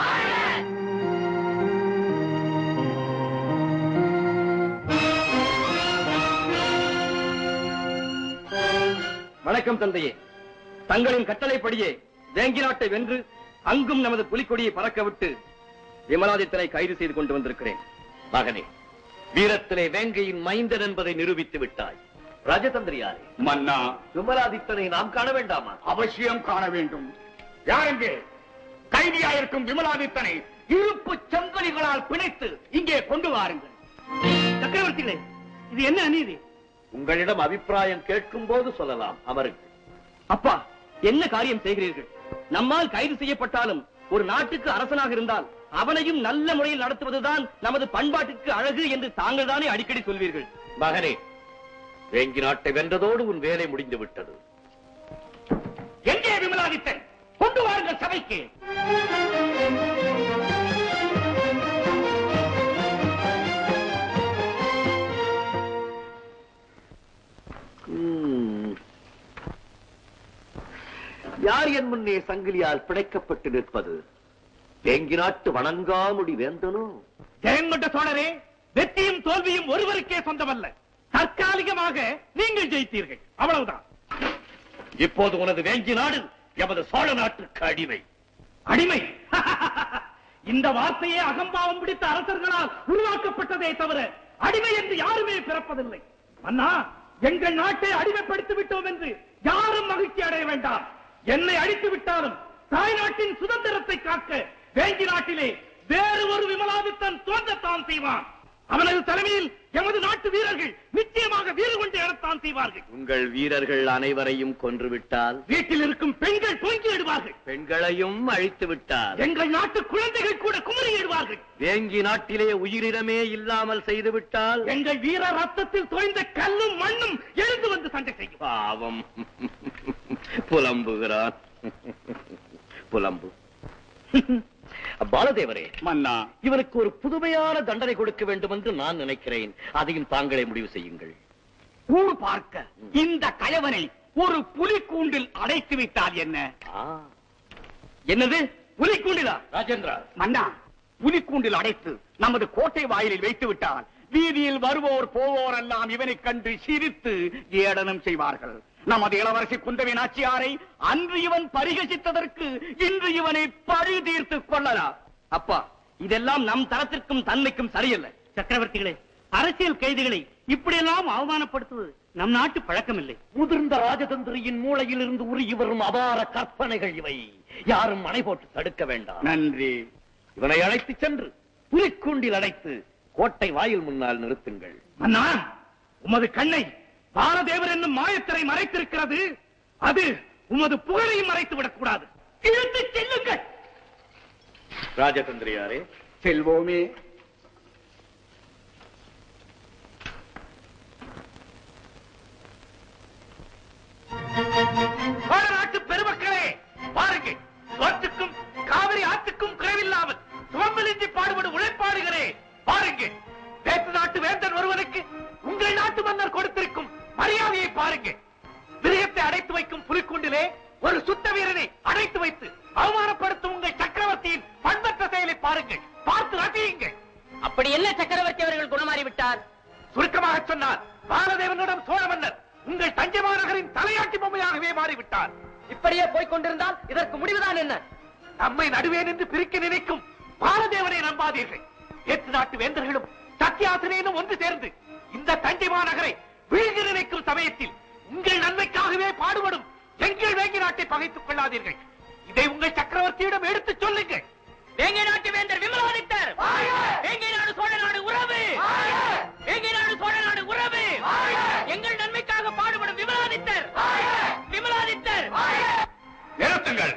வணக்கம் தந்தையே தங்களின் கட்டளைப்படியே வேங்கி நாட்டை வென்று அங்கும் நமது புலிக்கொடியை பறக்க விட்டு விமலாதித்தனை கைது செய்து கொண்டு வந்திருக்கிறேன் மகனே வீரத்திலே வேங்கையின் மைந்தன் என்பதை நிரூபித்து விட்டாய் ராஜதந்திரியாரே மன்னா விமலாதித்தனை நாம் காண வேண்டாமா அவசியம் காண வேண்டும் யாரெங்கே கைதியாயிருக்கும் விமலாதித்தனை இருப்பு செங்கலிகளால் பிணைத்து இங்கே கொண்டு வாருங்கள் சக்கரவர்த்திகளே இது என்ன அநீதி உங்களிடம் அபிப்பிராயம் கேட்கும் போது சொல்லலாம் அமருங்கள் அப்பா என்ன காரியம் செய்கிறீர்கள் நம்மால் கைது செய்யப்பட்டாலும் ஒரு நாட்டுக்கு அரசனாக இருந்தால் அவனையும் நல்ல முறையில் நடத்துவதுதான் நமது பண்பாட்டுக்கு அழகு என்று தாங்கள் தானே அடிக்கடி சொல்வீர்கள் மகனே வேங்கி நாட்டை வென்றதோடு உன் வேலை முடிந்து விட்டது எங்கே விமலாதித்தன் கொண்டு வாருங்கள் சபைக்கு ம். யார் என் முன்னே சங்கிலியால் பிணைக்கப்பட்டு நிற்பது வேங்கி நாட்டு வணங்காமுடி வேந்தனோ ஜெயங்கொண்ட சோழரே வெற்றியும் தோல்வியும் ஒருவருக்கே சொந்தமல்ல தற்காலிகமாக நீங்கள் ஜெயித்தீர்கள் அவ்வளவுதான் இப்போது உனது வேங்கி நாடு எமது சோழ நாட்டுக்கு அடிமை அடிமை இந்த வார்த்தையே அகம்பாவம் பிடித்த அரசர்களால் உருவாக்கப்பட்டதே தவிர அடிமை என்று யாருமே பிறப்பதில்லை அண்ணா எங்கள் நாட்டை அடிமைப்படுத்தி விட்டோம் என்று யாரும் மகிழ்ச்சி அடைய வேண்டாம் என்னை அழித்து விட்டாலும் தாய் நாட்டின் சுதந்திரத்தை காக்க வேங்கி நாட்டிலே வேறு ஒரு விமலாதித்தன் தோன்றத்தான் செய்வான் அவனது தலைமையில் எமது நாட்டு வீரர்கள் நிச்சயமாக வீறு கொண்டு எழத்தான் செய்வார்கள் உங்கள் வீரர்கள் அனைவரையும் கொன்றுவிட்டால் வீட்டில் இருக்கும் பெண்கள் பொங்கிடுவார்கள் பெண்களையும் அழித்து விட்டால் எங்கள் நாட்டு குழந்தைகள் கூட குமரியிடுவார்கள் வேங்கி நாட்டிலே உயிரினமே இல்லாமல் செய்து விட்டால் எங்கள் வீர ரத்தத்தில் தோய்ந்த கல்லும் மண்ணும் எழுந்து வந்து சண்டை செய்யும் பாவம் புலம்புகிறான் புலம்பு பாலதேவரே மன்னா இவனுக்கு ஒரு புதுமையான தண்டனை கொடுக்க வேண்டும் என்று நான் நினைக்கிறேன் அதையும் தாங்களே முடிவு செய்யுங்கள் ஊர் பார்க்க இந்த கயவனை ஒரு புலிக்கூண்டில் அடைத்து விட்டால் என்ன ஆ, என்னது புலிக்கூண்டிலா ராஜேந்திரா மன்னா புலிக்கூண்டில் அடைத்து நமது கோட்டை வாயிலில் வைத்து விட்டால் வீதியில் வருவோர் போவோர் எல்லாம் இவனை கண்டு சிரித்து ஏளனம் செய்வார்கள் நமது இளவரசி குந்தவி நாச்சியாரை அன்று இவன் பரிகசித்ததற்கு இன்று இவனை பழி தீர்த்து கொள்ளலாம் அப்பா இதெல்லாம் நம் தரத்திற்கும் தன்மைக்கும் சரியல்ல சக்கரவர்த்திகளே அரசியல் கைதிகளை இப்படியெல்லாம் அவமானப்படுத்துவது நம் நாட்டு பழக்கமில்லை முதிர்ந்த ராஜதந்திரியின் மூளையில் இருந்து உருகி வரும் அபார கற்பனைகள் இவை யாரும் அணை போட்டு தடுக்க வேண்டாம் நன்றி இவனை அழைத்துச் சென்று புலிக்கூண்டில் அடைத்து கோட்டை வாயில் முன்னால் நிறுத்துங்கள் அண்ணா உமது கண்ணை பாலதேவர் என்னும் மாயத்திரை மறைத்திருக்கிறது அது உமது புகழையும் மறைத்து விடக்கூடாது இழுத்து செல்லுங்கள் ராஜதந்திரியாரே செல்வோமே சோழ நாட்டு பெருமக்களே பாருங்கள் சோற்றுக்கும் காவிரி ஆற்றுக்கும் குறைவில்லாமல் சுவம்பலின்றி பாடுபடும் உழைப்பாடுகளே பாருங்கள் வேற்று நாட்டு வேந்தன் ஒருவனுக்கு உங்கள் நாட்டு மன்னர் கொடுத்திருக்கும் மரியாதையை பாருங்கள் விரயத்தை அடைத்து வைக்கும் புலிக்குண்டிலே ஒரு சுத்த வீரனை அடைத்து வைத்து அவமானப்படுத்தும் உங்கள் சக்கரவர்த்தியின் பண்பற்ற செயலை பாருங்கள் பார்த்து ரசியுங்கள் அப்படி என்ன சக்கரவர்த்தி அவர்கள் குணமாறி விட்டார் சுருக்கமாக சொன்னார் பாலதேவனிடம் சோழ மன்னர் உங்கள் தஞ்சை மாநகரின் தலையாட்டி பொம்மையாகவே மாறிவிட்டார் இப்படியே போய்க் கொண்டிருந்தால் இதற்கு முடிவுதான் என்ன நம்மை நடுவே நின்று பிரிக்க நினைக்கும் பாலதேவனை நம்பாதீர்கள் ஏற்று நாட்டு வேந்தர்களும் சத்தியாசனேனும் ஒன்று சேர்ந்து இந்த தஞ்சை மாநகரை வீழ்க நினைக்கும் சமயத்தில் உங்கள் நன்மைக்காகவே பாடுபடும் எங்கள் வேங்கி நாட்டை பகைத்துக் கொள்ளாதீர்கள் இதை உங்கள் சக்கரவர்த்தியிடம் எடுத்துச் சொல்லுங்கள் வேங்கை நாட்டு வேந்தர் விமலாதித்தர் வேங்கை நாடு சோழ நாடு உறவு வேங்கை நாடு சோழ நாடு உறவு எங்கள் நன்மைக்காக பாடுபடும் விமலாதித்தர் விமலாதித்தர் நிறுத்துங்கள்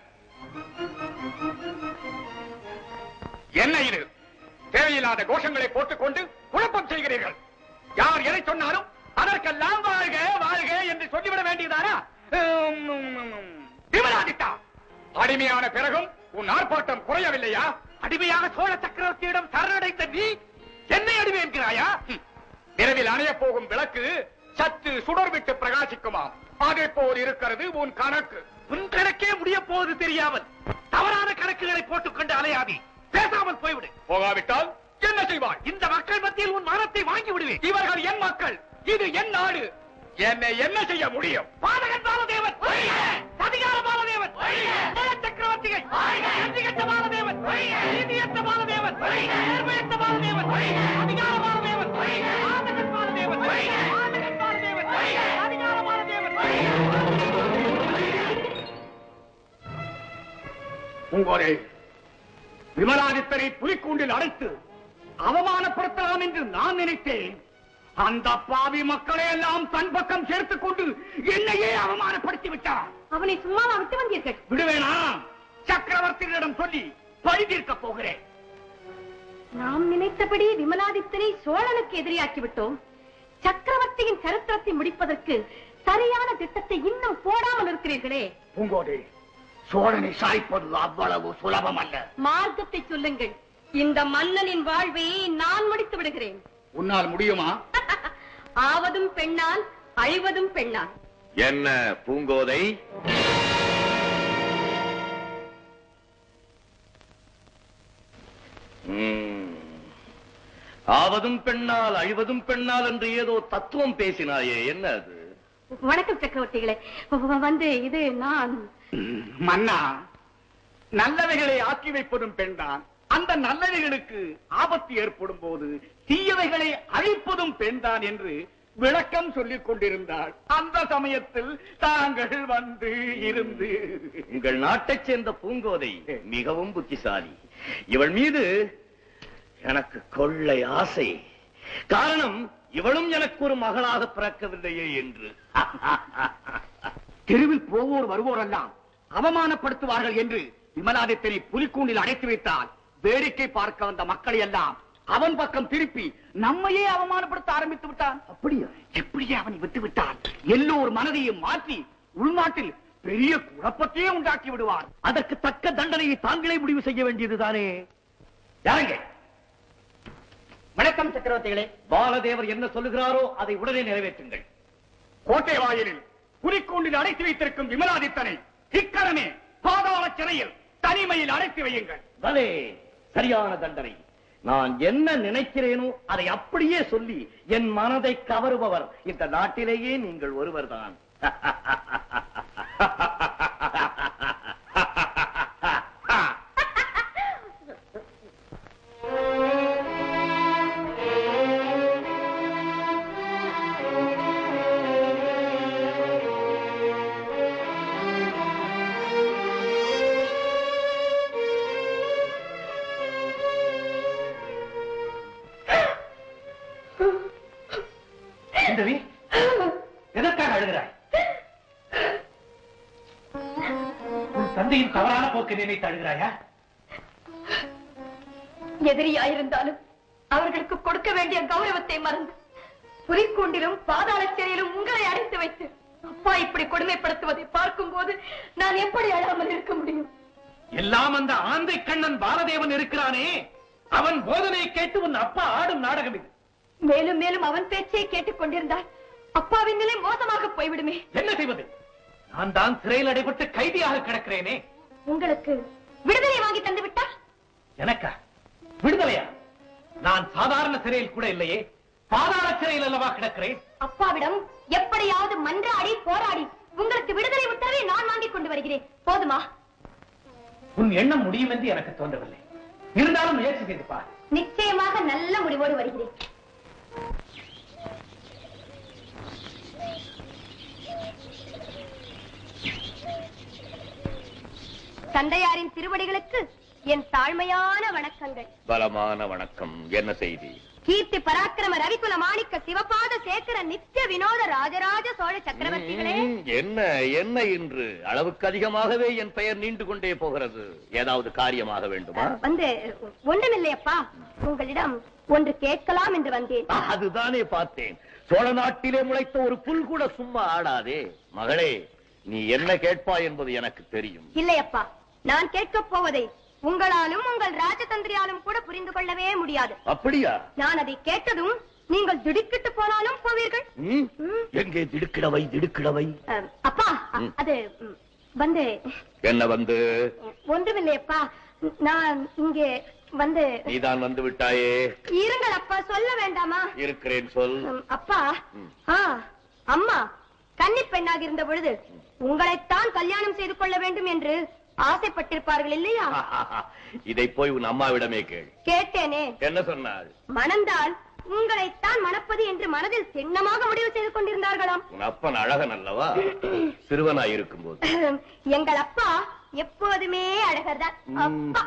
என்ன இது தேவையில்லாத கோஷங்களை போட்டுக்கொண்டு குழப்பம் செய்கிறீர்கள் யார் எதை சொன்னாலும் அதற்கெல்லாம் வாழ்க வாழ்க என்று சொல்லிவிட வேண்டியதானா உம், உம், உம். விமலாதித்தா அடிமையான பிறகும் உன் ஆர்ப்பாட்டம் குறையவில்லையா அடிமையாக சோழ சக்கரவர்த்தியிடம் சரணடைந்த நீ என்னை அடிமை என்கிறாயா ஹம். விரைவில் அணையப் போகும் விளக்கு சற்று சுடர் விட்டு பிரகாசிக்குமாம் அதே போல் இருக்கிறது உன் கணக்கு உன் கணக்கே முடிய போவது தெரியாமல் தவறான கணக்குகளை போட்டுக்கொண்டு அலையாதே பேசாமல் போய்விடு போகாவிட்டால் என்ன செய்வாய் இந்த மக்கள் மத்தியில் உன் மானத்தை வாங்கி விடுவேன் இவர்கள் என் மக்கள் இது என் நாடு என்னை என்ன செய்ய முடியும் பாதகன் பாலதேவன் சதிகார பாலதேவன் சோழ சக்கரவர்த்திகள் நன்றிகெட்ட பாலதேவன் நீதியற்ற பாலதேவன் நேர்மையற்ற பாலதேவன் அதிகார பாலதேவன் பாதகன் பாலதேவன் பாதகன் பாலதேவன் அதிகார பாலதேவன் உங்களே விமலாதித்தரை புலிக்கூண்டில் அடைத்து அவமானப்படுத்தலாம் என்று நான் நினைத்தேன் அந்த பாவி மக்களை எல்லாம் தன் பக்கம் சேர்த்துக் கொண்டு என்னையே அவமானப்படுத்தி விட்டார் அவனை சும்மாவா விட்டு வந்தீர்கள் விடுவேனா சக்கரவர்த்தியிடம் சொல்லி பழி தீர்க்கப் போகிறேன் நாம் நினைத்தபடி விமலாதித்தனை சோழனுக்கு எதிரியாக்கி விட்டோம் சக்கரவர்த்தியின் சரித்திரத்தை முடிப்பதற்கு சரியான திட்டத்தை இன்னும் போடாமல் இருக்கிறீர்களே பூங்கோடு சோழனை சாய்ப்பது அவ்வளவு சுலபம் அல்ல மார்க்கத்தை சொல்லுங்கள் இந்த மன்னனின் வாழ்வை நான் முடித்து விடுகிறேன் உன்னால் முடியுமா ஆவதும் பெண்ணால் அழிவதும் பெண்ணால் என்ன பூங்கோதை ம். ஆவதும் பெண்ணால் அழிவதும் பெண்ணால் என்று ஏதோ தத்துவம் பேசினாயே என்ன அது வணக்கம் சக்கரவர்த்திகளே வ- வந்து இது நான் மன்னா நல்லவைகளை ஆக்கி வைப்பதும் பெண்தான் அந்த நல்லவைகளுக்கு ஆபத்து ஏற்படும் போது தீயவைகளை அழிப்பதும் பெண்தான் என்று விளக்கம் சொல்லிக் கொண்டிருந்தாள் அந்த சமயத்தில் தாங்கள் வந்து இருந்து உங்கள் நாட்டைச் சேர்ந்த பூங்கோதை மிகவும் புத்திசாலி இவள் மீது எனக்கு கொள்ளை ஆசை காரணம் இவளும் எனக்கு ஒரு மகளாக பிறக்கவில்லையே என்று தெருவில் போவோர் வருவோரெல்லாம் அவமானப்படுத்துவார்கள் என்று விமலாதித்தனை புலிக்கூண்டில் அடைத்து வைத்தால் வேடிக்கை பார்க்க வந்த மக்களை எல்லாம் அவன் பக்கம் திருப்பி நம்மையே அவமானப்படுத்த ஆரம்பித்து விட்டான் அப்படியா எப்படியே அவனை விட்டு விட்டான் எல்லோர் மனதையும் மாற்றி உள்நாட்டில் பெரிய குழப்பத்தையே உண்டாக்கி விடுவான் அதற்கு தக்க தண்டனையை தாங்களே முடிவு செய்ய வேண்டியதுதானே யாருங்க வணக்கம் சக்கரவர்த்திகளே பாலதேவர் என்ன சொல்லுகிறாரோ அதை உடனே நிறைவேற்றுங்கள் கோட்டை வாயிலில் புலிக்கூண்டில் அடைத்து வைத்திருக்கும் விமலாதித்தனை இக்கணமே பாதாள சிறையில் தனிமையில் அடைத்து வையுங்கள் பலே சரியான தண்டனை நான் என்ன நினைக்கிறேனோ அதை அப்படியே சொல்லி என் மனதை கவருபவர் இந்த நாட்டிலேயே நீங்கள் ஒருவர்தான் குந்தவி எதற்காக அழுகிறாய் உன் தந்தையின் தவறான போக்கு நினைத்து அழுகிறாயா எதிரியாயிருந்தாலும் அவர்களுக்கு கொடுக்க வேண்டிய கௌரவத்தை மறந்து புலிக்கூண்டிலும் பாதாள சிறையிலும் உங்களை அடைத்து வைத்து அப்பா இப்படி கொடுமைப்படுத்துவதை பார்க்கும் போது நான் எப்படி அழாமல் இருக்க முடியும் எல்லாம் அந்த ஆந்தை கண்ணன் பாலதேவன் இருக்கிறானே அவன் போதனையை கேட்டு உன் அப்பா ஆடும் நாடகம் இது மேலும் மேலும் அவன் பேச்சை கேட்டுக் கொண்டிருந்தால் அப்பாவின் நிலை மோசமாக போய்விடுமே என்ன செய்வது நான் தான் சிறையில் அடைபட்டு கைதியாக கிடக்கிறேனே உங்களுக்கு விடுதலை வாங்கி தந்து விட்டால் எனக்கா விடுதலையா நான் சாதாரண சிறையில் கூட இல்லையே பாதாள சிறையில் அல்லவா கிடக்கிறேன் அப்பாவிடம் எப்படியாவது மன்றாடி போராடி உங்களுக்கு விடுதலை உத்தரவை நான் வாங்கிக் கொண்டு வருகிறேன் போதுமா உன் எண்ணம் முடியும் என்று எனக்கு தோன்றவில்லை இருந்தாலும் முயற்சி செய்து பார் நிச்சயமாக நல்ல முடிவோடு வருகிறேன் தந்தையாரின் திருவடிகளுக்கு என் தாழ்மையான வணக்கங்கள் பலமான வணக்கம் என்ன செய்தி கீர்த்தி பராக்கிரம ரவிகுல மாணிக்க சிவபாத சேகர நித்திய வினோத ராஜராஜ சோழ சக்கரவர்த்திகளே ம், என்ன என்ன இன்று அளவுக்கு அதிகமாகவே என் பெயர் நீண்டு கொண்டே போகிறது ஏதாவது காரியமாக வேண்டுமா வந்து ஒன்றுமில்லையப்பா உங்களிடம் ஒன்று கேட்கலாம் என்று வந்தேன் அதுதானே பார்த்தேன் சோழ நாட்டிலே முளைத்த ஒரு புல் கூட சும்மா ஆடாதே மகளே நீ என்ன கேட்பாய் என்பது எனக்கு தெரியும் இல்லையப்பா நான் கேட்கப் போவதை உங்களாலும் உங்கள் ராஜதந்திரியாலும் கூட புரிந்து கொள்ளவே முடியாது அப்படியா நான் அதை கேட்டதும் நீங்கள் திடுக்கிட்டு போனாலும் போவீர்கள் ம்? ம். எங்கே திடுக்கிடவை திடுக்கிடவை அஹ், அப்பா அ- ம். அது ம், வந்து என்ன வந்து ஒன்றுமில்லையப்பா நான் இங்கே வந்து நீதான் வந்து விட்டாயே இருங்கள் அப்பா சொல்ல வேண்டாமா இருக்கிறேன் சொல் ம், அப்பா ம். ஆ அம்மா கன்னி பெண்ணாக இருந்த பொழுது உங்களைத்தான் கல்யாணம் செய்து கொள்ள வேண்டும் என்று ஆசைப்பட்டிருப்பார்கள் இல்லையா இதை போய் உன் அம்மாவிடமே கேள் கேட்டேனே என்ன சொன்னாள் மணந்தால் உங்களைத்தான் மணப்பது என்று மனதில் சின்னமாக முடிவு செய்து கொண்டிருந்தார்களாம் உன் அப்பன் அழகன் அல்லவா சிறுவனாய் இருக்கும்போது எங்கள் அப்பா எப்போதுமே அழகர்தான் அப்பா.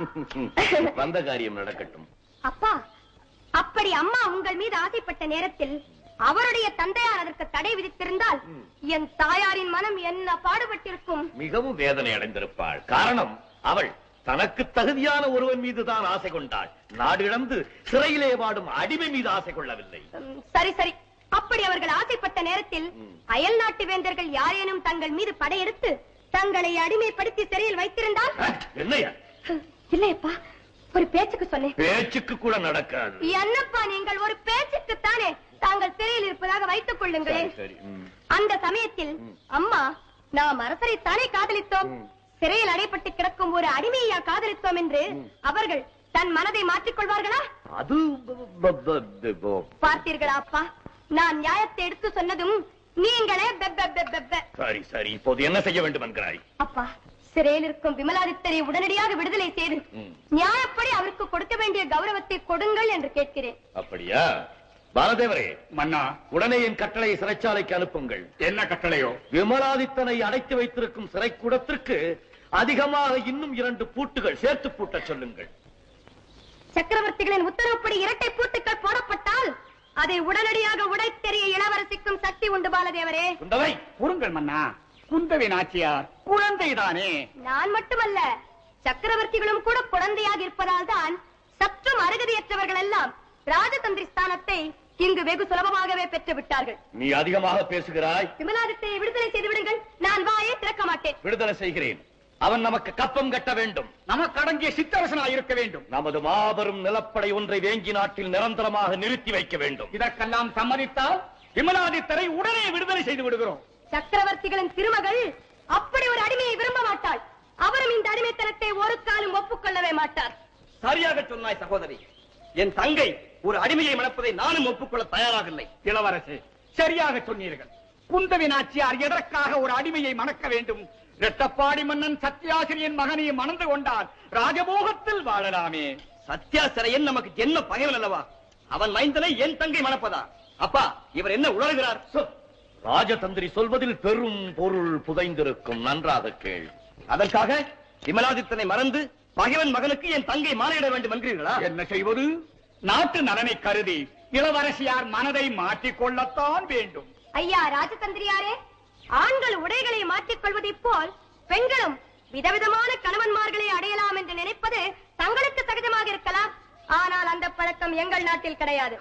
வந்த காரியம் நடக்கட்டும் அப்பா அப்படி அம்மா உங்கள் மீது ஆசைப்பட்ட நேரத்தில் அவருடைய தந்தையார் அதற்கு தடை விதித்திருந்தால் என் தாயாரின் மனம் என்ன பாடுபட்டிருக்கும் மிகவும் வேதனை அடைந்திருப்பாள் காரணம் அவள் தனக்கு தகுதியான ஒருவன் மீதுதான் ஆசை கொண்டாள் நாடு இழந்து சிறையிலே வாடும் அடிமை மீது ஆசை கொள்ளவில்லை உம், சரி சரி அப்படி அவர்கள் ஆசைப்பட்ட நேரத்தில் அயல் நாட்டு வேந்தர்கள் யாரேனும் தங்கள் மீது படையெடுத்து தங்களை அடிமைப்படுத்தி சிறையில் வைத்திருந்தால் அஹ், என்னையா இல்லையப்பா ஒரு பேச்சுக்கு சொன்னேன் பேச்சுக்கு கூட நடக்காது என்னப்பா நீங்கள் ஒரு பேச்சுக்குத்தானே தாங்கள் சிறையில் இருப்பதாக வைத்துக் கொள்ளுங்களேன் சரி, சரி ம். அந்த சமயத்தில் அம்மா நாம் அரசரைத்தானே காதலித்தோம் சிறையில் அடைப்பட்டு கிடக்கும் ஒரு அடிமையா காதலித்தோம் என்று அவர்கள் தன் மனதை மாற்றிக் கொள்வார்களா அது ப- ப- ப- ப- ப- பார்த்தீர்களா அப்பா நான் நியாயத்தை எடுத்து சொன்னதும் நீங்களே பெ, பெ, பெ, பெ, பெ. சரி சரி இப்போது என்ன செய்ய வேண்டும் என்கிறாய் அப்பா சிறையில் இருக்கும் விமலாதித்தரை உடனடியாக விடுதலை செய்து ம். நியாயப்படி அவருக்கு கொடுக்க வேண்டிய கௌரவத்தை கொடுங்கள் என்று கேட்கிறேன் அப்படியா பாலதேவரே மன்னா உடனே என் கட்டளை சிறைச்சாலைக்கு அனுப்புங்கள் என்ன கட்டளையோ விமலாதித்தனை அடைத்து வைத்திருக்கும் சிறைக்கூடத்திற்கு அதிகமாக இன்னும் இரண்டு பூட்டுகள் சேர்த்து பூட்டச் சொல்லுங்கள் சக்கரவர்த்திகளின் உத்தரவுப்படி இரட்டை பூட்டுக்கள் போடப்பட்டால் அதை உடனடியாக உடைத்தெறிய இளவரசிக்கும் சக்தி உண்டு பாலதேவரே குந்தவை கூறுங்கள் மன்னா குந்தவி நாச்சியார் குழந்தைதானே நான் மட்டுமல்ல சக்கரவர்த்திகளும் கூட குழந்தையாக இருப்பதால் தான் சற்றும் அருகதையற்றவர்கள் எல்லாம் ராஜதந்திரி ஸ்தானத்தை இங்கு வெகு சுலபமாகவே பெற்று விட்டார்கள் நீ அதிகமாக பேசுகிறாய் விமலாதித்தை விடுதலை செய்து விடுங்கள் நான் வாயை திறக்க மாட்டேன் விடுதலை செய்கிறேன் அவன் நமக்கு கப்பம் கட்ட வேண்டும் நமக்கு அடங்கிய சித்தரசனாய் இருக்க வேண்டும் நமது மாபெரும் நிலப்படை ஒன்றை வேங்கி நாட்டில் நிரந்தரமாக நிறுத்தி வைக்க வேண்டும் இதற்கெல்லாம் சம்மதித்தால் விமலாதித்தரை உடனே விடுதலை செய்து விடுகிறோம் சக்கரவர்த்திகளின் திருமகள் அப்படி ஒரு அடிமையை விரும்ப மாட்டாள் அவரும் இந்த அடிமைத்தனத்தை ஒரு காலம் ஒப்புக்கொள்ளவே மாட்டார் சரியாக சொன்னாய் சகோதரி என் தங்கை ஒரு அடிமையை மணப்பதை நானும் ஒப்புக்கொள்ள தயாராக இல்லை இளவரசே சரியாக சொன்னீர்கள் குந்தவி நாச்சியார் எதற்காக ஒரு அடிமையை மணக்க வேண்டும் இரட்டப்பாடி மன்னன் சத்யாசிரியன் மகனை மணந்து கொண்டால் ராஜபோகத்தில் வாழலாமே சத்யாசிரையன் நமக்கு ஜென்ம பகைவன் அல்லவா அவன் மைந்தனை என் தங்கை மணப்பதா அப்பா இவர் என்ன உணர்கிறார் சொ- ராஜதந்திரி சொல்வதில் பெரும் பொருள் புதைந்திருக்கும் நன்றாக கேள் அதற்காக விமலாதித்தனை மறந்து பகைவன் மகனுக்கு என் தங்கை மாலையிட வேண்டும் என்கிறீர்களா என்ன செய்வது நாட்டு நலனை கருதி இளவரசியார் மனதை மாற்றிக் கொள்ளத்தான் வேண்டும் ஐயா ராஜதந்திரியாரே ஆண்கள் உடைகளை மாற்றிக் கொள்வதைப் போல் பெண்களும் விதவிதமான கணவன்மார்களை அடையலாம் என்று நினைப்பது தங்களுக்கு சகஜமாக இருக்கலாம் ஆனால் அந்த பழக்கம் எங்கள் நாட்டில் கிடையாது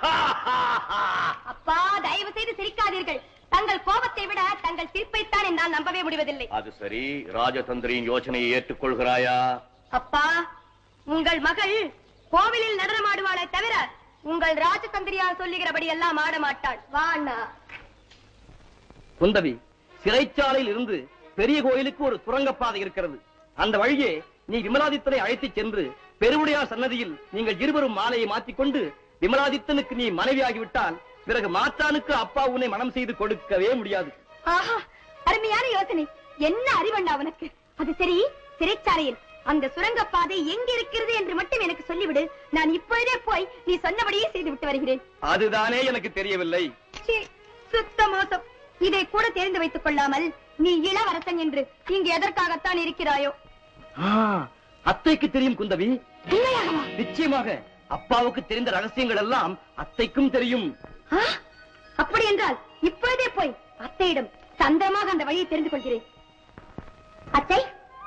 அப்பா தயவு செய்து சிரிக்காதீர்கள் தங்கள் கோபத்தை விட தங்கள் சிரிப்பைத்தான் என்னால் நம்பவே முடிவதில்லை அது சரி ராஜதந்திரியின் யோசனையை ஏற்றுக்கொள்கிறாயா அப்பா உங்கள் மகள் கோவிலில் நடனமாடுவாளே தவிர உங்கள் ராஜதந்திரியார் சொல்லுகிறபடி எல்லாம் ஆட மாட்டாள் வா அண்ணா குந்தவி சிறைச்சாலையில் இருந்து பெரிய கோயிலுக்கு ஒரு சுரங்கப்பாதை இருக்கிறது அந்த வழியே நீ விமலாதித்தனை அழைத்துச் சென்று பெருவுடையார் சன்னதியில் நீங்கள் இருவரும் மாலையை மாற்றிக்கொண்டு விமலாதித்தனுக்கு நீ மனைவியாகிவிட்டால் பிறகு மாற்றானுக்கு அப்பா உன்னை மனம் செய்து கொடுக்கவே முடியாது ஆஹா அருமையான யோசனை என்ன அறிவண்டா அவனுக்கு அது சரி சிறைச்சாலையில் அந்த சுரங்கப்பாதை எங்க இருக்கிறது என்று மட்டும் எனக்கு சொல்லிவிடு நான் இப்பொழுதே போய் நீ சொன்னபடியே செய்து விட்டு வருகிறேன் அதுதானே எனக்கு தெரியவில்லை சீ, சுத்த மோசம் இதை கூட தெரிந்து வைத்துக் கொள்ளாமல் நீ இளவரசன் என்று இங்கு எதற்காகத்தான் இருக்கிறாயோ ஆ, அத்தைக்கு தெரியும் குந்தவி உண்மையாகவா நிச்சயமாக அப்பாவுக்கு தெரிந்த ரகசியங்கள் எல்லாம் அத்தைக்கும் தெரியும் ஆ? அப்படி என்றால் இப்பொழுதே போய் அத்தையிடம் தந்திரமாக அந்த வழியை தெரிந்து கொள்கிறேன் அத்தை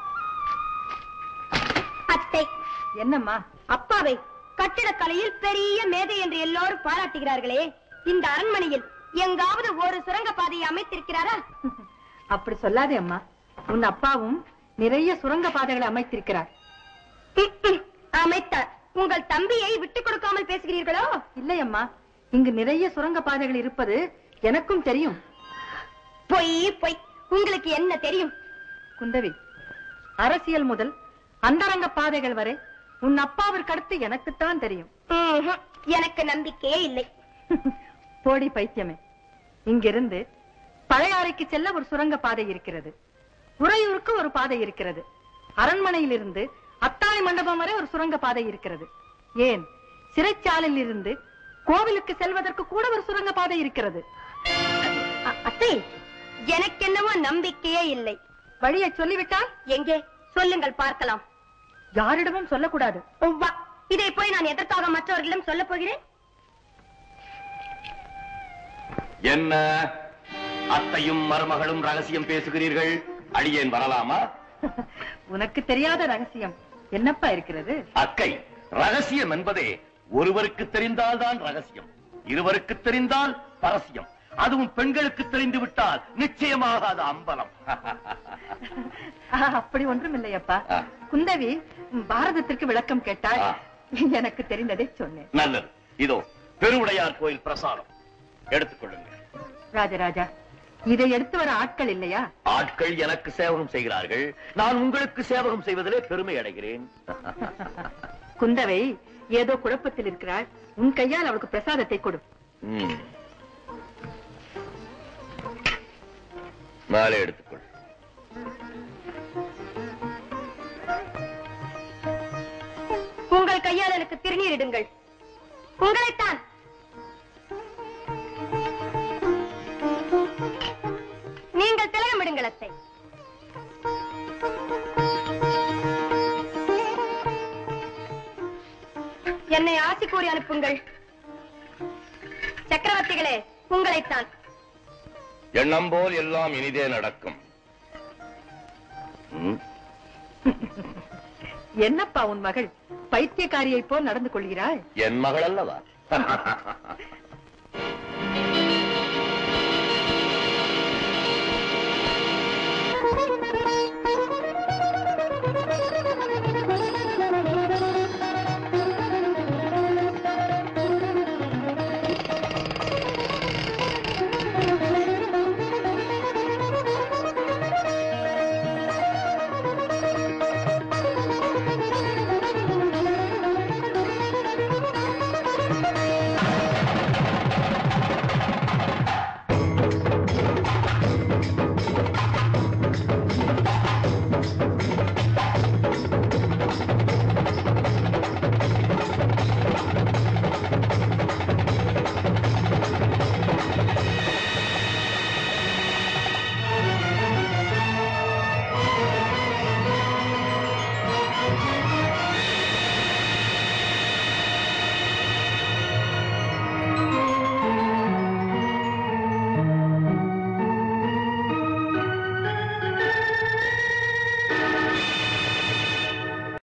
அத்தை என்னம்மா அப்பாவை கட்டிடக்கலையில் பெரிய மேதை என்று எல்லோரும் பாராட்டுகிறார்களே இந்த அரண்மனையில் எங்காவது ஒரு சுரங்க பாதையை அமைத்திருக்கிறாரா அப்படி சொல்லாதே அம்மா உன் அப்பாவும் நிறைய சுரங்க பாதைகளை அமைத்திருக்கிறார் ம், ம், அமைத்தார் உங்கள் தம்பியை விட்டுக் கொடுக்காமல் பேசுகிறீர்களோ இல்லை அம்மா இங்கு நிறைய சுரங்க பாதைகள் இருப்பது எனக்கும் தெரியும் பொய் பொய் உங்களுக்கு என்ன தெரியும் குந்தவி அரசியல் முதல் அந்தரங்க பாதைகள் வரை உன் அப்பாவிற்கு அடுத்து எனக்குத்தான் தெரியும் ம்ஹும், எனக்கு நம்பிக்கையே இல்லை போடி பைத்தியமே இங்கிருந்து பழையாறைக்கு செல்ல ஒரு சுரங்க பாதை இருக்கிறது உறையூருக்கு ஒரு பாதை இருக்கிறது அரண்மனையிலிருந்து அத்தாணி மண்டபம் வரை ஒரு சுரங்க பாதை இருக்கிறது ஏன் சிறைச்சாலையில் இருந்து கோவிலுக்கு செல்வதற்கு கூட ஒரு சுரங்க பாதை இருக்கிறது அ- அத்தை எனக்கென்னவோ நம்பிக்கையே இல்லை வழியை சொல்லிவிட்டால் எங்கே சொல்லுங்கள் பார்க்கலாம் யாரிடமும் சொல்லக்கூடாது ஒவ்வா இதை போய் நான் எதற்காக மற்றவர்களிடம் சொல்லப் போகிறேன் என்ன அத்தையும் மருமகளும் ரகசியம் பேசுகிறீர்கள் அடியேன் வரலாமா உனக்கு தெரியாத ரகசியம் என்னப்பா இருக்கிறது அக்கை ரகசியம் என்பதே ஒருவருக்கு தெரிந்தால்தான் ரகசியம் இருவருக்கு தெரிந்தால் பரசியம் அதுவும் பெண்களுக்கு தெரிந்து விட்டால் நிச்சயமாக அது அம்பலம் ஆஹ், அப்படி ஒன்றும் இல்லையப்பா ஆ. குந்தவி ம், பாரதத்திற்கு விளக்கம் கேட்டால் ஆ. எனக்கு தெரிந்ததை சொன்னேன் நல்லது இதோ பெருவுடையார் கோயில் பிரசாதம் எடுத்துக்கொள்ளுங்க ராஜராஜா இதை எடுத்து வர ஆட்கள் இல்லையா ஆட்கள் எனக்கு சேவகம் செய்கிறார்கள் நான் உங்களுக்கு சேவகம் செய்வதிலே பெருமை அடைகிறேன் குந்தவை ஏதோ குழப்பத்தில் இருக்கிறாள் உன் கையால் அவளுக்கு பிரசாதத்தை கொடு ம். மேலே எடுத்துக்கொள் உங்கள் கையால் எனக்கு திருநீர் இடுங்கள் உங்களைத்தான் நீங்கள் திலகமிடுங்கள் அத்தை என்னை ஆசி கூறி அனுப்புங்கள் சக்கரவர்த்திகளே உங்களைத்தான் எண்ணம் போல் எல்லாம் இனிதே நடக்கும் ம். என்னப்பா உன் மகள் பைத்தியக்காரியை போல் நடந்து கொள்கிறாள் என் மகள் அல்லவா